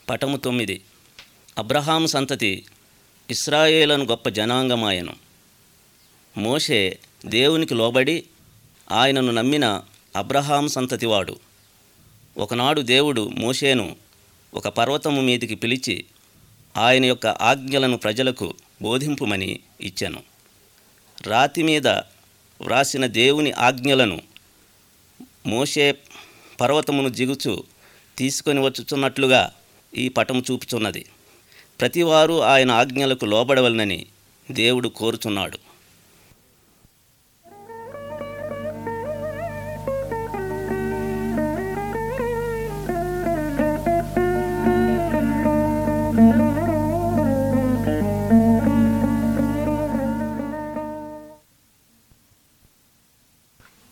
పటము తొమ్మిది అబ్రహాము సంతతి ఇస్రాయేలను గొప్ప జనాంగమాయను మోషే దేవునికి లోబడి ఆయనను నమ్మిన అబ్రహాం సంతతివాడు ఒకనాడు దేవుడు మోషేను ఒక పర్వతము మీదికి పిలిచి ఆయన యొక్క ఆజ్ఞలను ప్రజలకు బోధింపుమని ఇచ్చాను రాతి మీద వ్రాసిన దేవుని ఆజ్ఞలను మోషే పర్వతమును జిగుచు తీసుకొని వచ్చుచున్నట్లుగా ఈ పటము చూపుచున్నది ప్రతివారు ఆయన ఆజ్ఞలకు లోబడవలనని దేవుడు కోరుచున్నాడు